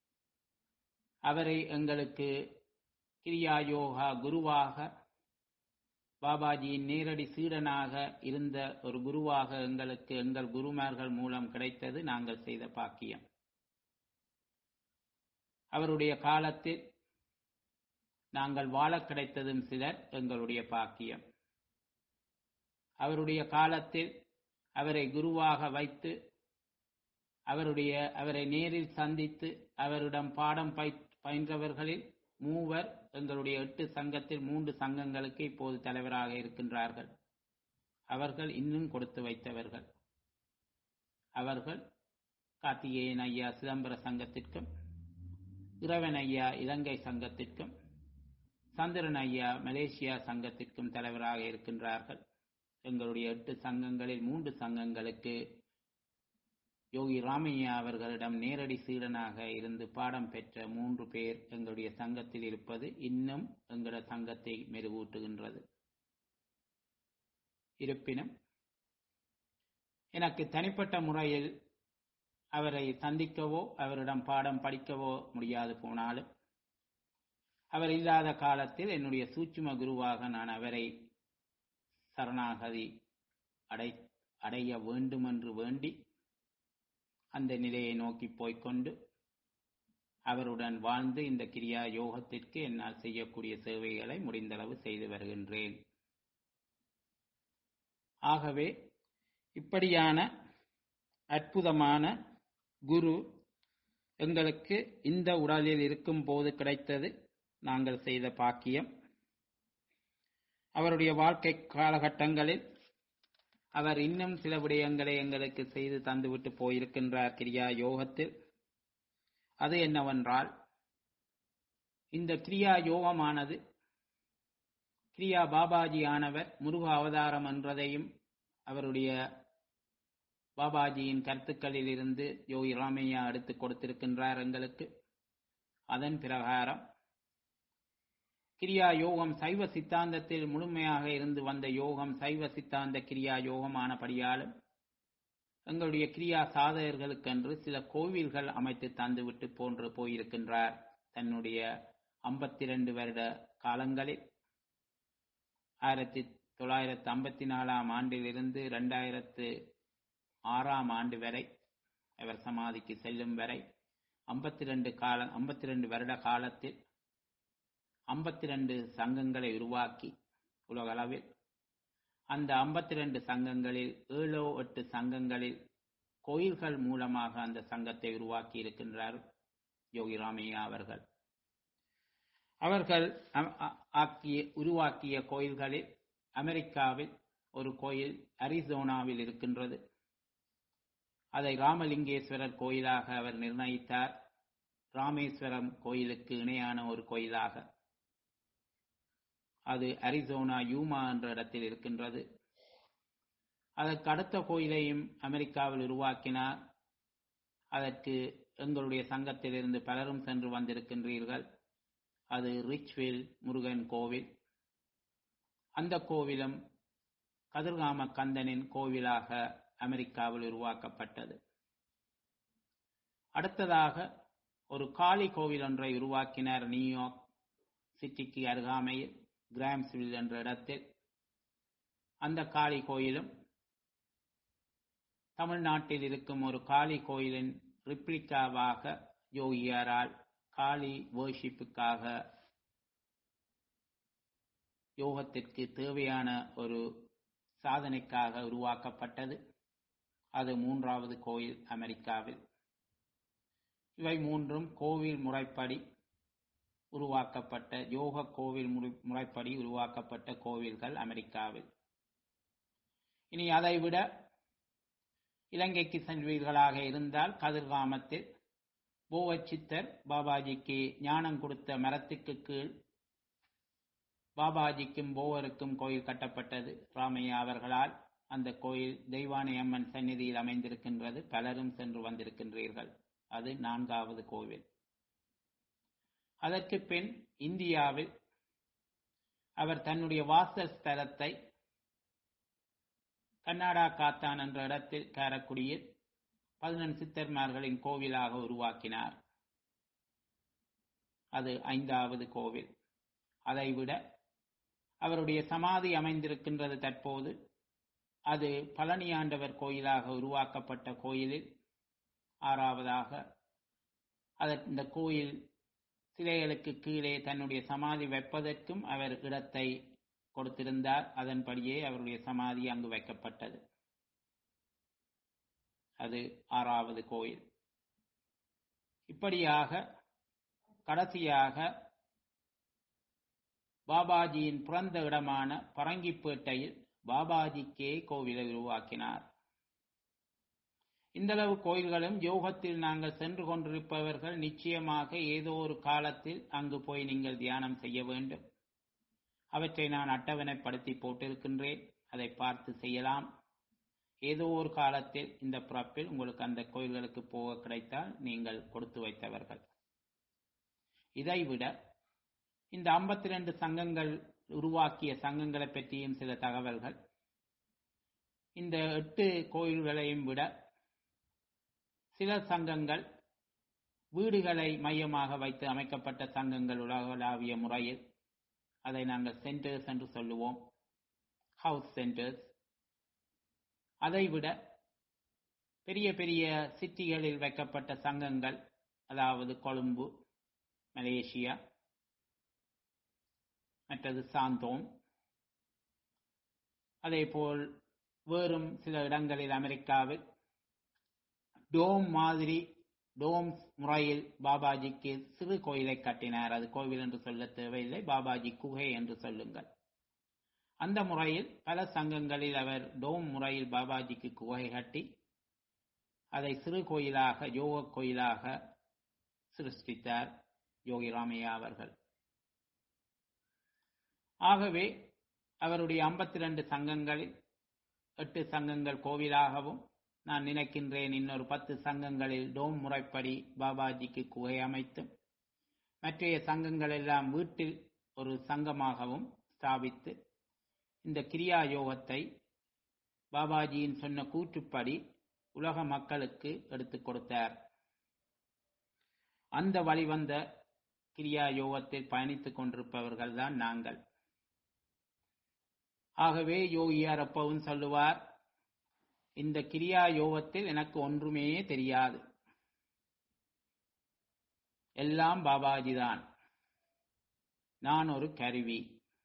அவரை எங்களுக்கு கிரியா யோகா குருவாக பாபாஜியின் நேரடி சீடனாக இருந்த ஒரு குருவாக எங்களுக்கு எங்கள் குருமார்கள் மூலம் கிடைத்தது நாங்கள் செய்த பாக்கியம் அவருடைய காலத்தில் நாங்கள் வாழ கிடைத்ததும் சிலர் எங்களுடைய பாக்கியம் அவருடைய காலத்தில் அவரை குருவாக வைத்து அவருடைய அவரை நேரில் சந்தித்து அவரிடம் பாடம் பயின்றவர்களில் மூவர் எங்களுடைய எட்டு சங்கத்தில் மூன்று சங்கங்களுக்கு இப்போது தலைவராக இருக்கின்றார்கள் அவர்கள் இன்னும் கொடுத்து வைத்தவர்கள் அவர்கள் கார்த்திகேயன் ஐயா சிதம்பர சங்கத்திற்கும் இறைவன் ஐயா இலங்கை சங்கத்திற்கும் சந்திரன் ஐயா மலேசியா சங்கத்திற்கும் தலைவராக இருக்கின்றார்கள் எங்களுடைய எட்டு சங்கங்களில் மூன்று சங்கங்களுக்கு யோகி ராமையா அவர்களிடம் நேரடி சீடனாக இருந்து பாடம் பெற்ற மூன்று பேர் எங்களுடைய சங்கத்தில் இருப்பது இன்னும் எங்களோட சங்கத்தை மெருகூட்டுகின்றது இருப்பினும் எனக்கு தனிப்பட்ட முறையில் அவரை சந்திக்கவோ அவரிடம் பாடம் படிக்கவோ முடியாது போனாலும் அவர் இல்லாத காலத்தில் என்னுடைய சூட்சும குருவாக நான் அவரை சரணாகதி அடை அடைய வேண்டுமென்று வேண்டி அந்த நிலையை நோக்கி போய்கொண்டு அவருடன் வாழ்ந்து இந்த கிரியா யோகத்திற்கு என்னால் செய்யக்கூடிய சேவைகளை முடிந்தளவு செய்து வருகின்றேன் ஆகவே இப்படியான அற்புதமான குரு எங்களுக்கு இந்த உடலில் இருக்கும் போது கிடைத்தது நாங்கள் செய்த பாக்கியம் அவருடைய வாழ்க்கை காலகட்டங்களில் அவர் இன்னும் சில விடயங்களை எங்களுக்கு செய்து தந்துவிட்டு போயிருக்கின்றார் கிரியா யோகத்தில் அது என்னவென்றால் இந்த கிரியா யோகமானது கிரியா பாபாஜி ஆனவர் முருக அவதாரம் என்றதையும் அவருடைய பாபாஜியின் கருத்துக்களில் இருந்து யோகி ராமையா எடுத்து கொடுத்திருக்கின்றார் எங்களுக்கு அதன் பிரகாரம் கிரியா யோகம் சைவ சித்தாந்தத்தில் முழுமையாக இருந்து வந்த யோகம் சைவ சித்தாந்த கிரியா யோகமானபடியாலும் எங்களுடைய கிரியா சாதகர்களுக்கென்று சில கோவில்கள் அமைத்து தந்துவிட்டு போன்று போயிருக்கின்றார் தன்னுடைய ஐம்பத்தி ரெண்டு வருட காலங்களில் ஆயிரத்தி தொள்ளாயிரத்து ஐம்பத்தி நாலாம் ஆண்டிலிருந்து இரண்டாயிரத்து ஆறாம் ஆண்டு வரை அவர் சமாதிக்கு செல்லும் வரை ஐம்பத்தி ரெண்டு கால ஐம்பத்தி ரெண்டு வருட காலத்தில் ஐம்பத்தி ரெண்டு சங்கங்களை உருவாக்கி உலகளவில் அந்த ஐம்பத்தி ரெண்டு சங்கங்களில் ஏழோ எட்டு சங்கங்களில் கோயில்கள் மூலமாக அந்த சங்கத்தை உருவாக்கி இருக்கின்றார் யோகி ராமையா அவர்கள் அவர்கள் அ- அ- ஆக்கிய உருவாக்கிய கோயில்களில் அமெரிக்காவில் ஒரு கோயில் அரிசோனாவில் இருக்கின்றது அதை ராமலிங்கேஸ்வரர் கோயிலாக அவர் நிர்ணயித்தார் ராமேஸ்வரம் கோயிலுக்கு இணையான ஒரு கோயிலாக அது அரிசோனா யூமா என்ற இடத்தில் இருக்கின்றது அதற்கு அடுத்த கோயிலையும் அமெரிக்காவில் உருவாக்கினார் அதற்கு எங்களுடைய சங்கத்திலிருந்து பலரும் சென்று வந்திருக்கின்றீர்கள் அது ரிச்வில் முருகன் கோவில் அந்த கோவிலும் கதிர்காம கந்தனின் கோவிலாக அமெரிக்காவில் உருவாக்கப்பட்டது அடுத்ததாக ஒரு காளி கோவில் ஒன்றை உருவாக்கினார் நியூயார்க் சிட்டிக்கு அருகாமையில் கிராம்ஸ்வில் என்ற இடத்தில் அந்த காளி கோயிலும் தமிழ்நாட்டில் இருக்கும் ஒரு காளி கோயிலின் ரிப்ளிகாவாக யோகியாரால் காளி வேர்ஷிப்புக்காக யோகத்திற்கு தேவையான ஒரு சாதனைக்காக உருவாக்கப்பட்டது அது மூன்றாவது கோயில் அமெரிக்காவில் இவை மூன்றும் கோவில் முறைப்படி உருவாக்கப்பட்ட யோக கோவில் முறை- முறைப்படி உருவாக்கப்பட்ட கோவில்கள் அமெரிக்காவில் இனி அதைவிட இலங்கைக்கு செல்வீர்களாக இருந்தால் கதிர்காமத்தில் போவச்சித்தர் பாபாஜிக்கு ஞானம் கொடுத்த மரத்துக்கு கீழ் பாபாஜிக்கும் போவருக்கும் கோயில் கட்டப்பட்டது ராமையா அவர்களால் அந்த கோயில் தெய்வானை அம்மன் சந்நிதியில் அமைந்திருக்கின்றது பலரும் சென்று வந்திருக்கின்றீர்கள் அது நான்காவது கோவில் அதற்கு பின் இந்தியாவில் அவர் தன்னுடைய வாசஸ்தலத்தை கர்நாடா காத்தான் என்ற இடத்தில் காரக்குடியில் பதினெண் சித்தர்மார்களின் கோவிலாக உருவாக்கினார் அது ஐந்தாவது கோவில் அதைவிட அவருடைய சமாதி அமைந்திருக்கின்றது தற்போது அது பழனி ஆண்டவர் கோயிலாக உருவாக்கப்பட்ட கோயிலில் ஆறாவதாக அதற் இந்த கோயில் சிலைகளுக்கு கீழே தன்னுடைய சமாதி வைப்பதற்கும் அவர் இடத்தை கொடுத்திருந்தார் அதன்படியே அவருடைய சமாதி அங்கு வைக்கப்பட்டது அது ஆறாவது கோயில் இப்படியாக கடைசியாக பாபாஜியின் பிறந்த இடமான பரங்கிப்பேட்டையில் பாபாஜிக்கே கோவிலை உருவாக்கினார் இந்தளவு கோயில்களும் யோகத்தில் நாங்கள் சென்று கொண்டிருப்பவர்கள் நிச்சயமாக ஏதோ ஒரு காலத்தில் அங்கு போய் நீங்கள் தியானம் செய்ய வேண்டும் அவற்றை நான் அட்டவணைப்படுத்தி போட்டிருக்கின்றேன் அதை பார்த்து செய்யலாம் ஏதோ ஒரு காலத்தில் இந்த பிறப்பில் உங்களுக்கு அந்த கோயில்களுக்கு போக கிடைத்தால் நீங்கள் கொடுத்து வைத்தவர்கள் இதைவிட இந்த 52 சங்கங்கள் உருவாக்கிய சங்கங்களை பற்றியும் சில தகவல்கள் இந்த எட்டு கோயில்களையும் விட சில சங்கங்கள் வீடுகளை மையமாக வைத்து அமைக்கப்பட்ட சங்கங்கள் உலகளாவிய முறையில் அதை நாங்கள் சென்டர்ஸ் என்று சொல்லுவோம் ஹவுஸ் சென்டர்ஸ் அதைவிட பெரிய பெரிய சிட்டிகளில் வைக்கப்பட்ட சங்கங்கள் அதாவது கொழும்பு மலேசியா மற்றது சாந்தோம் அதேபோல் வேறும் சில இடங்களில் அமெரிக்காவில் டோம் மாதிரி டோம் முறையில் பாபாஜிக்கு சிறு கோயிலை கட்டினார் அது கோவில் என்று சொல்ல தேவையில்லை பாபாஜி குகை என்று சொல்லுங்கள் அந்த முறையில் பல சங்கங்களில் அவர் டோம் முறையில் பாபாஜிக்கு குகை கட்டி அதை சிறு கோயிலாக யோக கோயிலாக சிருஷ்டித்தார் யோகி ராமையா அவர்கள் ஆகவே அவருடைய 52 சங்கங்களில் எட்டு சங்கங்கள் கோவிலாகவும் நான் நினைக்கின்றேன் இன்னொரு பத்து சங்கங்களில் டோம் முறைப்படி பாபாஜிக்கு குகை அமைத்தும் மற்றைய சங்கங்கள் எல்லாம் வீட்டில் ஒரு சங்கமாகவும் ஸ்தாபித்து இந்த கிரியா யோகத்தை பாபாஜியின் சொன்ன கூற்றுப்படி உலக மக்களுக்கு எடுத்துக் கொடுத்தார் அந்த வழிவந்த கிரியா யோகத்தில் பயணித்துக் கொண்டிருப்பவர்கள் தான் நாங்கள் ஆகவே யோகியார் அப்பவும் சொல்லுவார் இந்த கிரியா யோகத்தில் எனக்கு ஒன்றுமே தெரியாது எல்லாம் பாபாஜி தான் நான் ஒரு கருவி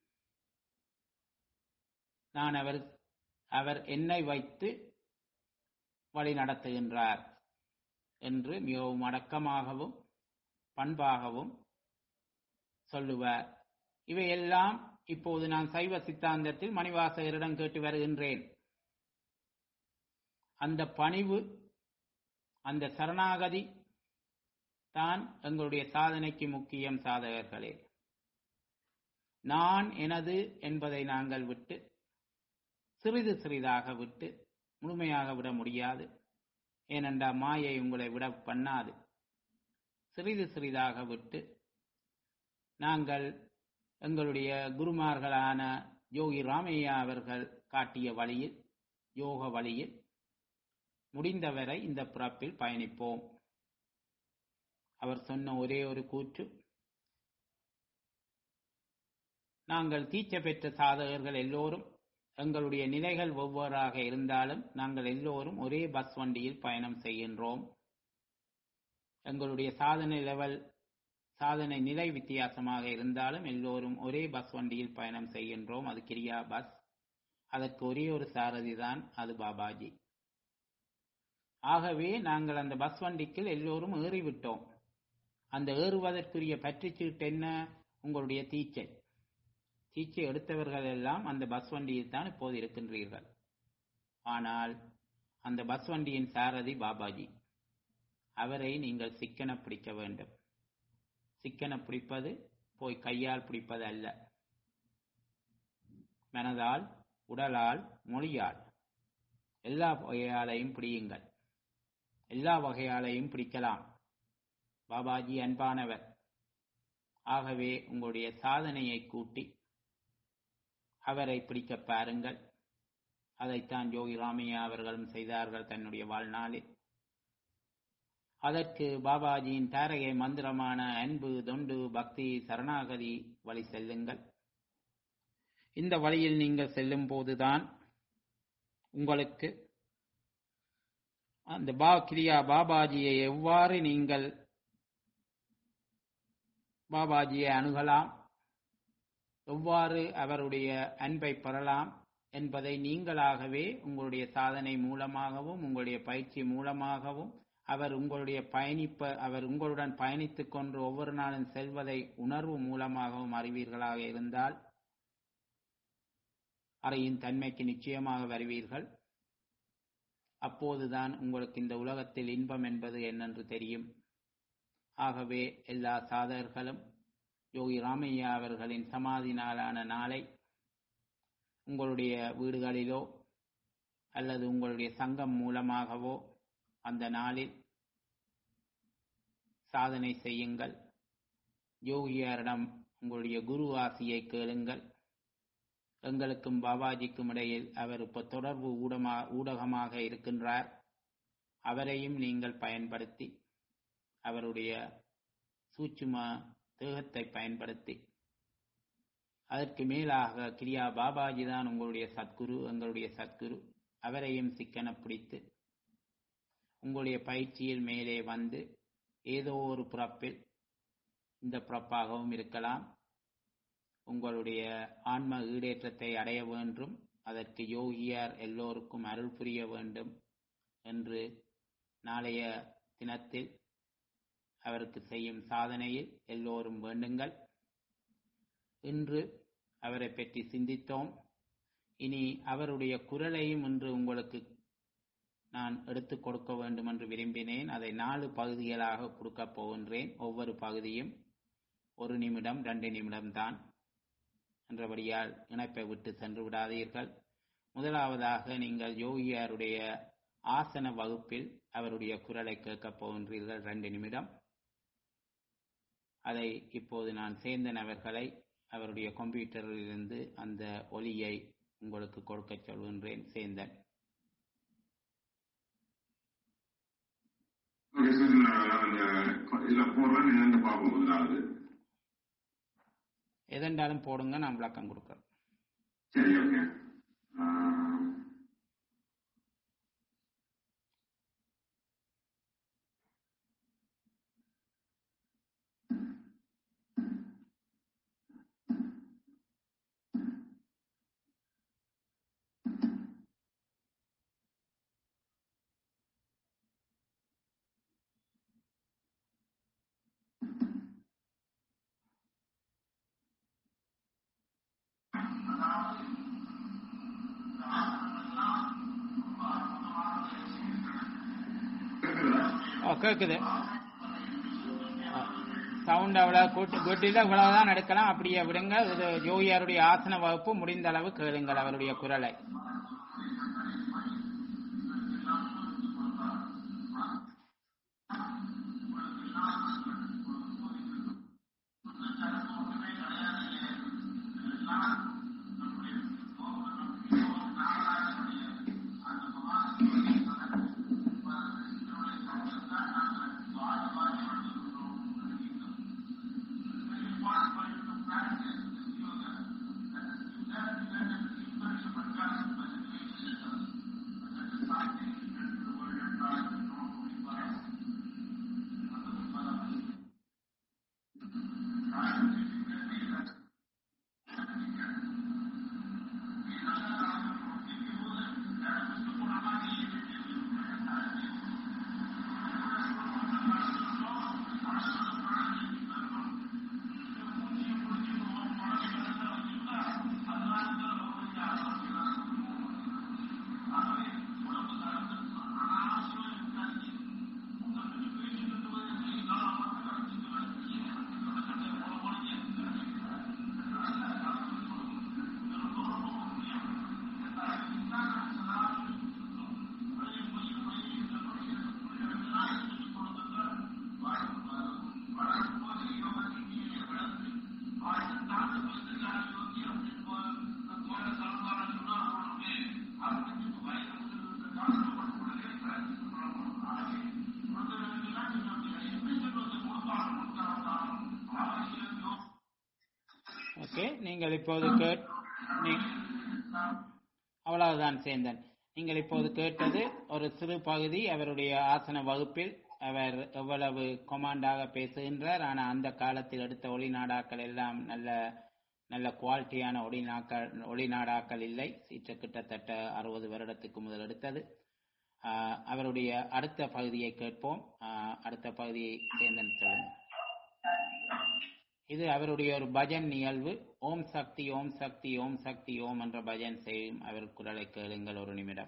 நான் அவர் அவர் என்னை வைத்து வழி நடத்துகின்றார் என்று மிகவும் அடக்கமாகவும் பண்பாகவும் சொல்லுவார் இவையெல்லாம் இப்போது நான் சைவ சித்தாந்தத்தில் மணிவாசகரிடம் கேட்டு வருகின்றேன் அந்த பணிவு அந்த சரணாகதி தான் எங்களுடைய சாதனைக்கு முக்கியம் சாதகர்களே நான் எனது என்பதை நாங்கள் விட்டு சிறிது சிறிதாக விட்டு முழுமையாக விட முடியாது ஏனென்றால் மாயை உங்களை விட பண்ணாது சிறிது சிறிதாக விட்டு நாங்கள் எங்களுடைய குருமார்களான யோகி ராமையா அவர்கள் காட்டிய வழியில் யோக வழியில் முடிந்தவரை இந்த பிறப்பில் பயணிப்போம் அவர் சொன்ன ஒரே ஒரு கூற்று நாங்கள் தீட்சை பெற்ற சாதகர்கள் எல்லோரும் எங்களுடைய நிலைகள் ஒவ்வொருவராக இருந்தாலும் நாங்கள் எல்லோரும் ஒரே பஸ் வண்டியில் பயணம் செய்கின்றோம் எங்களுடைய சாதனை லெவல் சாதனை நிலை வித்தியாசமாக இருந்தாலும் எல்லோரும் ஒரே பஸ் வண்டியில் பயணம் செய்கின்றோம் அது கிரியா பஸ் அதற்கு ஒரே ஒரு சாரதி தான் அது பாபாஜி ஆகவே நாங்கள் அந்த பஸ் வண்டிக்குள் எல்லோரும் ஏறிவிட்டோம் அந்த ஏறுவதற்குரிய பற்றுச்சீட்டு என்ன உங்களுடைய தீச்சை தீச்சை எடுத்தவர்கள் எல்லாம் அந்த பஸ் வண்டியில் தான் இப்போது இருக்கின்றீர்கள் ஆனால் அந்த பஸ் வண்டியின் சாரதி பாபாஜி அவரை நீங்கள் சிக்கன பிடிக்க வேண்டும் சிக்கன பிடிப்பது போய் கையால் பிடிப்பது அல்ல மனதால் உடலால் மொழியால் எல்லா வகையாலையும் பிடியுங்கள் எல்லா வகையாலையும் பிடிக்கலாம் பாபாஜி அன்பானவர் ஆகவே உங்களுடைய சாதனையை கூட்டி அவரை பிடிக்க பாருங்கள் அதைத்தான் யோகி ராமையா அவர்களும் செய்தார்கள் தன்னுடைய வாழ்நாளில் அதற்கு பாபாஜியின் தாரகை மந்திரமான அன்பு தொண்டு பக்தி சரணாகதி வழி செல்லுங்கள் இந்த வழியில் நீங்கள் செல்லும் போதுதான் உங்களுக்கு அந்த பா கிரியா பாபாஜியை எவ்வாறு நீங்கள் பாபாஜியை அணுகலாம் எவ்வாறு அவருடைய அன்பை பெறலாம் என்பதை நீங்களாகவே உங்களுடைய சாதனை மூலமாகவும் உங்களுடைய பயிற்சி மூலமாகவும் அவர் உங்களுடைய பயணிப்ப அவர் உங்களுடன் பயணித்துக் கொண்டு ஒவ்வொரு நாளும் செல்வதை உணர்வு மூலமாகவும் அறிவீர்களாக இருந்தால் அறையின் தன்மைக்கு நிச்சயமாக வருவீர்கள் அப்போதுதான் உங்களுக்கு இந்த உலகத்தில் இன்பம் என்பது என்னென்று தெரியும் ஆகவே எல்லா சாதகர்களும் யோகி ராமையா அவர்களின் சமாதி நாளான நாளை உங்களுடைய வீடுகளிலோ அல்லது உங்களுடைய சங்கம் மூலமாகவோ அந்த நாளில் சாதனை செய்யுங்கள் யோகியாரிடம் உங்களுடைய குரு ஆசியை கேளுங்கள் எங்களுக்கும் பாபாஜிக்கும் இடையில் அவர் இப்ப தொடர்பு ஊடமா ஊடகமாக இருக்கின்றார் அவரையும் நீங்கள் பயன்படுத்தி அவருடைய சூட்சும தேகத்தை பயன்படுத்தி அதற்கு மேலாக கிரியா பாபாஜி தான் உங்களுடைய சத்குரு எங்களுடைய சத்குரு அவரையும் சிக்கன பிடித்து உங்களுடைய பயிற்சியில் மேலே வந்து ஏதோ ஒரு பிறப்பில் இந்த பிறப்பாகவும் இருக்கலாம் உங்களுடைய ஆன்ம ஈடேற்றத்தை அடைய வேண்டும் அதற்கு யோகியார் எல்லோருக்கும் அருள் புரிய வேண்டும் என்று நாளைய தினத்தில் அவருக்கு செய்யும் சாதனையில் எல்லோரும் வேண்டுங்கள் இன்று அவரை பற்றி சிந்தித்தோம் இனி அவருடைய குரலையும் இன்று உங்களுக்கு நான் எடுத்துக் கொடுக்க வேண்டும் என்று விரும்பினேன் அதை நாலு பகுதிகளாக கொடுக்கப் போகின்றேன் ஒவ்வொரு பகுதியும் ஒரு நிமிடம் ரெண்டு நிமிடம்தான் என்றபடியால் இணைப்பை விட்டு சென்று விடாதீர்கள் முதலாவதாக நீங்கள் யோகியாருடைய ஆசன வகுப்பில் அவருடைய குரலை கேட்கப் போகின்றீர்கள் ரெண்டு நிமிடம் அதை இப்போது நான் சேந்தன் அவர்களை அவருடைய கம்ப்யூட்டரில் இருந்து அந்த ஒலியை உங்களுக்கு கொடுக்க சொல்கின்றேன் சேந்தன் ஓகே சார் நான் அந்த இதில் போடுறேன் நீங்கள் வந்து பார்ப்போம் முதலாவது எதென்றாலும் போடுங்க நான் விளக்கம் கொடுக்குறேன் சரி ஓகே கேக்குது சவுண்ட் அவ்வளவு கூட்டு குட்டில இவ்வளவுதான் எடுக்கலாம் அப்படியே விடுங்க இது ஜோகியாருடைய ஆசன வகுப்பு முடிந்த அளவு கேளுங்கள் அவருடைய குரலை ஓகே நீங்கள் இப்போது கேட் நீ- அவ்வளவுதான் சேந்தன் நீங்கள் இப்போது கேட்டது ஒரு சிறு பகுதி அவருடைய ஆசன வகுப்பில் அவர் எவ்வளவு கொமாண்டாக பேசுகின்றார் ஆனால் அந்த காலத்தில் எடுத்த ஒளிநாடாக்கள் எல்லாம் நல்ல நல்ல குவாலிட்டியான ஒளிநாக்கள் ஒளிநாடாக்கள் இல்லை சீற்று கிட்டத்தட்ட அறுபது வருடத்துக்கு முதல் எடுத்தது ஆஹ், அவருடைய அடுத்த பகுதியை கேட்போம் ஆஹ், அடுத்த பகுதியை சேந்தன் சொல்லுங்க இது அவருடைய ஒரு பஜன் நிகழ்வு ஓம் சக்தி ஓம் சக்தி ஓம் சக்தி ஓம் என்ற பஜன் செய்யும் அவர் குரலை கேளுங்கள் ஒரு நிமிடம்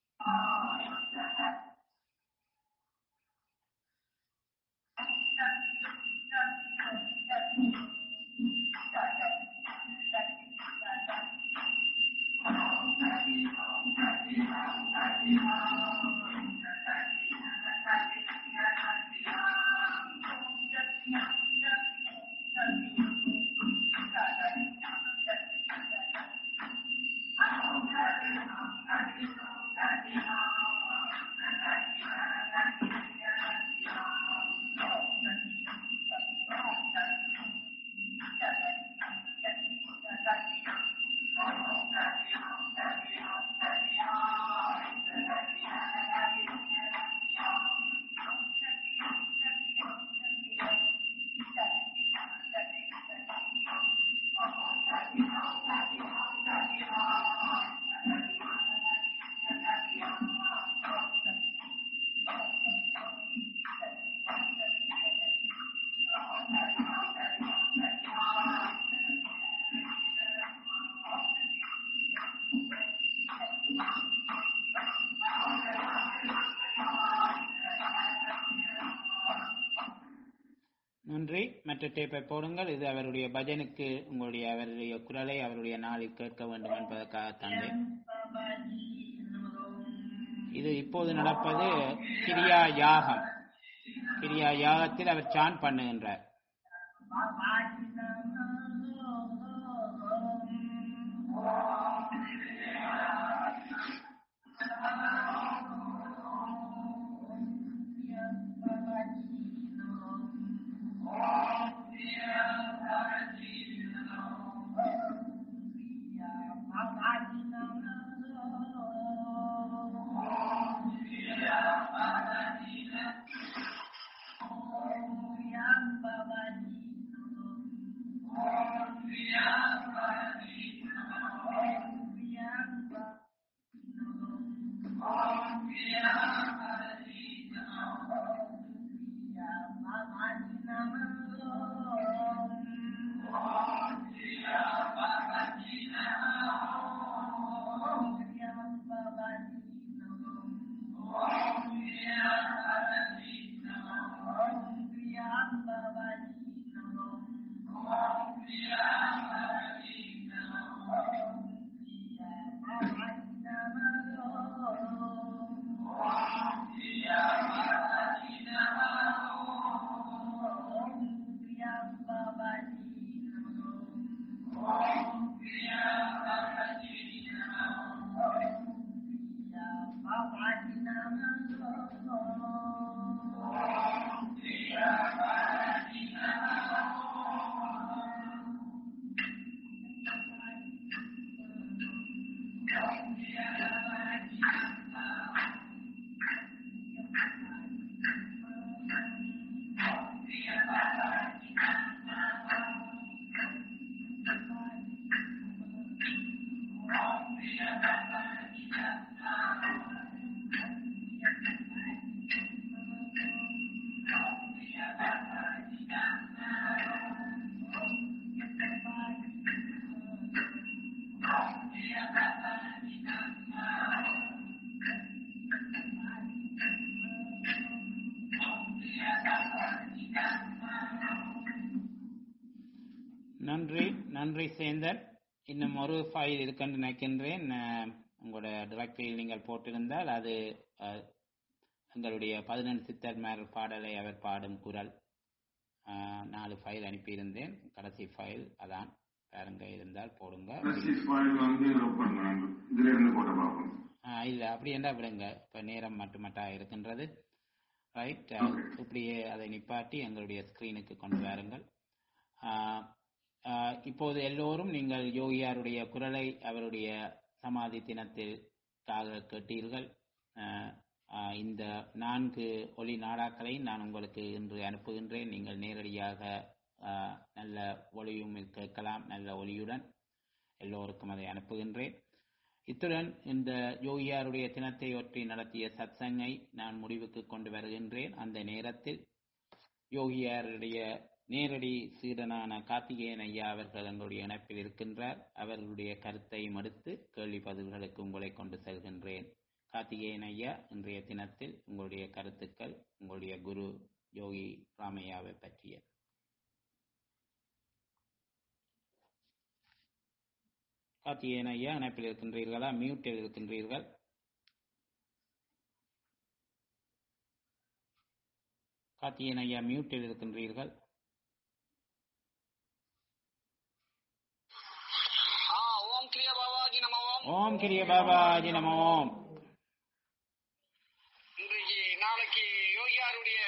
நன்றி மற்ற டேப்பை போடுங்கள் இது அவருடைய பஜனுக்கு உங்களுடைய அவருடைய குரலை அவருடைய நாளில் கேட்க வேண்டும் என்பதற்காக தந்தேன் இது இப்போது நடப்பது கிரியா யாகம் கிரியா யாகத்தில் அவர் சான் பண்ணுகின்றார் Yeah. நன்றி நன்றி சேந்தன் இன்னும் ஒரு ஃபைல் இருக்குன்னு நினைக்கின்றேன் அஹ், உங்களோட டிரெக்டரியில் நீங்கள் போட்டிருந்தால் அது அஹ், எங்களுடைய பதினெண்டு சித்தர்மார் பாடலை அவர் பாடும் குரல் அஹ், நாலு ஃபைல் அனுப்பியிருந்தேன் கடைசி ஃபைல் அதான் பாருங்க இருந்தால் போடுங்க கடைசி ஃபைல் வந்து ஓப்பன் பண்ணாங்க இதுல இருந்து போட்ட பார்ப்போம் ஆஹ் இல்ல அப்படி என்றா விடுங்க இப்ப நேரம் மட்டுமட்டா இருக்கின்றது ரைட் Okay. இப்படியே அதை நிப்பாட்டி எங்களுடைய ஸ்கிரீனுக்கு கொண்டு வாருங்கள் ஆஹ் ஆஹ் இப்போது எல்லோரும் நீங்கள் யோகியாருடைய குரலை அவருடைய சமாதி தினத்திற்காக கேட்டீர்கள் ஆஹ் ஆஹ் இந்த நான்கு ஒலி நாடாக்களை நான் உங்களுக்கு இன்று அனுப்புகின்றேன் நீங்கள் நேரடியாக ஆஹ் நல்ல ஒளியும் கேட்கலாம் நல்ல ஒளியுடன் எல்லோருக்கும் அதை அனுப்புகின்றேன் இத்துடன் இந்த யோகியாருடைய தினத்தை ஒற்றி நடத்திய சத்சங்கை நான் முடிவுக்கு கொண்டு வருகின்றேன் அந்த நேரத்தில் யோகியாருடைய நேரடி சீடனான கார்த்திகேயன் ஐயா அவர்கள் எங்களுடைய இணைப்பில் இருக்கின்றார் அவர்களுடைய கருத்தை மறுத்து கேள்வி பதில்களுக்கு உங்களை கொண்டு செல்கின்றேன் கார்த்திகேயன் ஐயா இன்றைய தினத்தில் உங்களுடைய கருத்துக்கள் உங்களுடைய குரு யோகி ராமையாவை பற்றிய கார்த்திகேயன் ஐயா இணைப்பில் இருக்கின்றீர்களா மியூட்டில் இருக்கின்றீர்கள் கார்த்திகேயன் ஐயா மியூட்டில் இருக்கின்றீர்கள் ஆ ஓம் கிரியா பாபாஜி நம ஓம் ஓம் கிரிய பாபாஜி நம ஓம் இன்றைக்கு நாளைக்கு யோகியாருடைய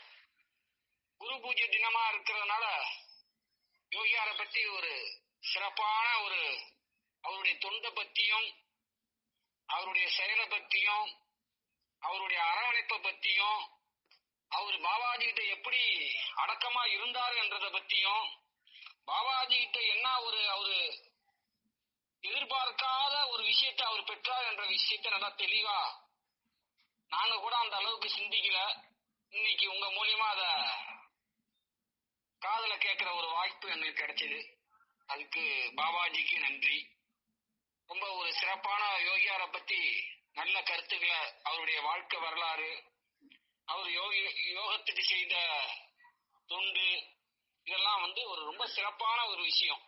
குரு பூஜை தினமா இருக்கிறதுனால யோகியாரை பத்தி ஒரு சிறப்பான ஒரு அவருடைய தொண்டை பத்தியும் அவருடைய செயலை பத்தியும் அவருடைய அரவணைப்பை பத்தியும் அவர் பாபாஜி கிட்ட எப்படி அடக்கமா இருந்தார் என்றதை பத்தியும் பாபாஜி கிட்ட என்ன ஒரு அவரு எதிர்பார்க்காத ஒரு விஷயத்தை அவர் பெற்றார் என்ற விஷயத்தை நல்லா தெளிவா நாங்க கூட அந்த அளவுக்கு சிந்திக்கல இன்னைக்கு உங்க மூலியமா அத காதுல கேட்கிற ஒரு வாய்ப்பு எனக்கு கிடைச்சது அதுக்கு பாபாஜிக்கு நன்றி ரொம்ப ஒரு சிறப்பான யோகியாரை பத்தி நல்ல கருத்துக்களை அவருடைய வாழ்க்கை வரலாறு அவர் யோகி யோகத்துக்கு செய்த தொண்டு இதெல்லாம் வந்து ஒரு ரொம்ப சிறப்பான ஒரு விஷயம்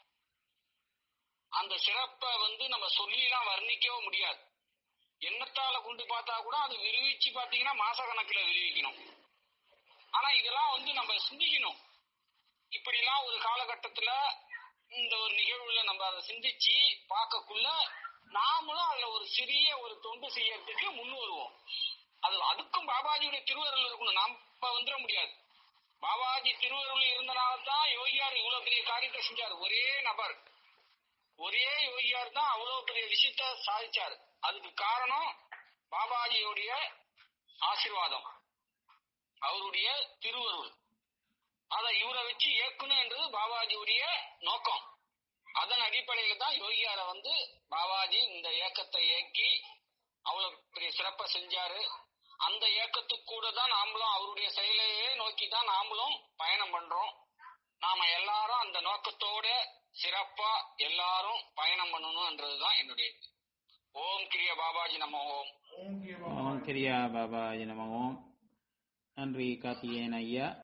அந்த சிறப்பை வந்து நம்ம சொல்லிலாம் வர்ணிக்கவும் முடியாது எண்ணத்தால கொண்டு பார்த்தா கூட அது விரிவிச்சு பாத்தீங்கன்னா மாச கணக்குல விரிவிக்கணும் ஆனா இதெல்லாம் வந்து நம்ம சிந்திக்கணும் இப்படிலாம் ஒரு காலகட்டத்துல இந்த ஒரு நிகழ்வுல நம்ம அதை சிந்திச்சு பார்க்கக்குள்ள நாமளும் அதுல ஒரு சிறிய ஒரு தொண்டு செய்யறதுக்கு முன் வருவோம் அது அதுக்கும் பாபாஜியுடைய திருவருள் இருக்கணும் நாம வந்துட முடியாது பாபாஜி திருவருள் இருந்தனால தான் யோகியார் இவ்வளவு பெரிய காரியத்தை செஞ்சார் ஒரே நபர் ஒரே யோகியார் தான் அவ்வளவு பெரிய விஷயத்த சாதிச்சாரு அதுக்கு காரணம் பாபாஜியுடைய ஆசீர்வாதம் அவருடைய திருவருள் அதை இவரை வச்சு இயக்கணும் என்றது பாபாஜியுடைய நோக்கம் அதன் அடிப்படையில தான் யோகியார வந்து பாபாஜி இந்த இயக்கத்தை இயக்கி அவ்வளவு பெரிய சிறப்பா செஞ்சாரு அந்த இயக்கத்துக்கு கூட தான் நாமளும் அவருடைய செயலையே நோக்கி தான் நாமளும் பயணம் பண்றோம் நாம எல்லாரும் அந்த நோக்கத்தோட சிறப்பா எல்லாரும் பயணம் பண்ணணும்ன்றதுதான் என்னுடைய இது. ஓம் கிரிய பாபாஜி நம ஓம் ஓம் கிரிய ஓம் கிரியா பாபாஜி நம ஓம் நன்றி கார்த்திகேயன் ஐயா